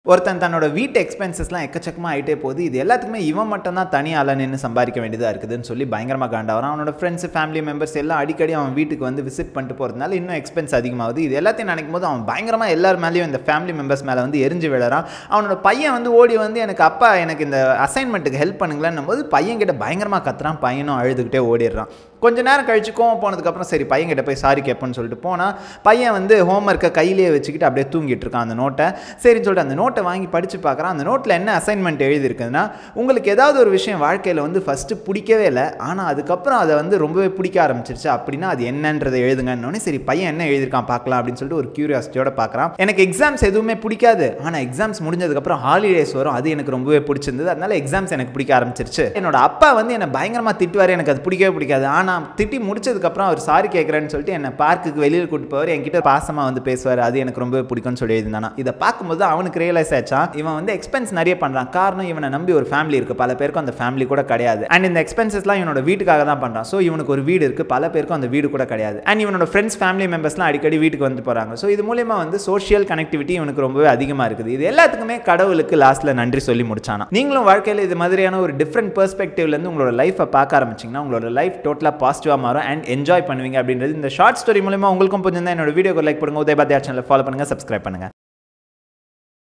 ஒருத்தன் தன்னோட வீட்டு எக்ஸ்பென்சஸ்லாம் எக்கச்சக்கமாக ஆகிட்டே போகுது இது எல்லாத்துக்குமே இவன் மட்டும் தான் தனி ஆள நின்று சம்பாதிக்க வேண்டியதாக இருக்குதுன்னு சொல்லி பயங்கரமாக காண்டாகிறான் அவனோட ஃப்ரெண்ட்ஸ் ஃபேமிலி மெம்பர்ஸ் எல்லாம் அடிக்கடி அவன் வீட்டுக்கு வந்து விசிட் பண்ணிட்டு போகிறதுனால இன்னும் எக்ஸ்பென்ஸ் அதிகமாகுது இது எல்லாத்தையும் நினைக்கும் போது அவன் பயங்கரமாக எல்லார் மேலேயும் இந்த ஃபேமிலி மெம்பர்ஸ் மேலே வந்து எரிஞ்சு விழறான் அவனோட பையன் வந்து ஓடி வந்து எனக்கு அப்பா எனக்கு இந்த அசைன்மெண்ட்டுக்கு ஹெல்ப் பண்ணுங்களேன்னும் போது பையன் கிட்ட பயங்கரமாக கத்துறான் பையனும் அழுதுகிட்டே ஓடிடுறான் கொஞ்ச நேரம் கழிச்சு கோவம் போனதுக்கப்புறம் சரி பையன் கிட்ட போய் சாரி கேட்பேன்னு சொல்லிட்டு போனால் பையன் வந்து ஹோம்ஒர்க்கை கையிலேயே வச்சுக்கிட்டு அப்படியே தூங்கிட்டு இருக்கான் அந்த நோட்டை சரின்னு சொல்லிட்டு அந்த நோட்டை வாங்கி படித்து பார்க்குறான் அந்த நோட்டில் என்ன அசைன்மெண்ட் எழுதியிருக்குதுன்னா உங்களுக்கு ஏதாவது ஒரு விஷயம் வாழ்க்கையில் வந்து ஃபஸ்ட்டு பிடிக்கவே இல்லை ஆனால் அதுக்கப்புறம் அதை வந்து ரொம்பவே பிடிக்க ஆரம்பிச்சிருச்சு அப்படின்னா அது என்னன்றதை எழுதுங்கன்னொடனே சரி பையன் என்ன எழுதியிருக்கான் பார்க்கலாம் அப்படின்னு சொல்லிட்டு ஒரு கியூரியாசிட்டியோட பார்க்குறான் எனக்கு எக்ஸாம்ஸ் எதுவுமே பிடிக்காது ஆனால் எக்ஸாம்ஸ் முடிஞ்சதுக்கப்புறம் ஹாலிடேஸ் வரும் அது எனக்கு ரொம்பவே பிடிச்சிருந்தது அதனால எக்ஸாம்ஸ் எனக்கு பிடிக்க ஆரம்பிச்சிருச்சு என்னோட அப்பா வந்து என்னை பயங்கரமாக திட்டுவார் எனக்கு அது பிடிக்கவே பிடிக்காது ஆனால் திட்டி முடிச்சதுக்கப்புறம் அவர் சாரி கேட்குறேன்னு சொல்லிட்டு என்னை பார்க்குக்கு வெளியில் கூட்டு போவார் என்கிட்ட பாசமாக வந்து பேசுவார் அது எனக்கு ரொம்பவே பிடிக்கும்னு சொல்லி எழுதினானா இதை பார்க்கும்போது அவனுக்கு ரியலைஸ் ஆச்சா இவன் வந்து எக்ஸ்பென்ஸ் நிறைய பண்ணுறான் காரணம் இவனை நம்பி ஒரு ஃபேமிலி இருக்குது பல பேருக்கும் அந்த ஃபேமிலி கூட கிடையாது அண்ட் இந்த எக்ஸ்பென்சஸ்லாம் இவனோட வீட்டுக்காக தான் பண்ணுறான் ஸோ இவனுக்கு ஒரு வீடு இருக்குது பல பேருக்கும் அந்த வீடு கூட கிடையாது அண்ட் இவனோட ஃப்ரெண்ட்ஸ் ஃபேமிலி மெம்பர்ஸ்லாம் அடிக்கடி வீட்டுக்கு வந்து போகிறாங்க ஸோ இது மூலயமா வந்து சோஷியல் கனெக்டிவிட்டி இவனுக்கு ரொம்பவே அதிகமாக இருக்குது இது எல்லாத்துக்குமே கடவுளுக்கு லாஸ்ட்டில் நன்றி சொல்லி முடிச்சானா நீங்களும் வாழ்க்கையில் இது மாதிரியான ஒரு டிஃப்ரெண்ட் பெர்ஸ்பெக்டிவ்லேருந்து உங்களோட லைஃப்பை பார்க்க ஆரம்பிச்சிங்கன்னா உங்களோட லைஃப் டோட்டலாக பாசிட்டிவாக மாறும் அண்ட் என்ஜாய் பண்ணுவீங்க அப்படின்றது இந்த ஷார்ட் ஸ்டோரி மூலமா உங்களுக்கும் புரிஞ்சிருந்தா என்னோட வீடியோக்கு லைக் பண்ணுங்க உதயபாத்தியா சேனலை ஃபாலோ பண்ணுங்கள் சப்ஸ்கிரைப் பண்ணுங்கள்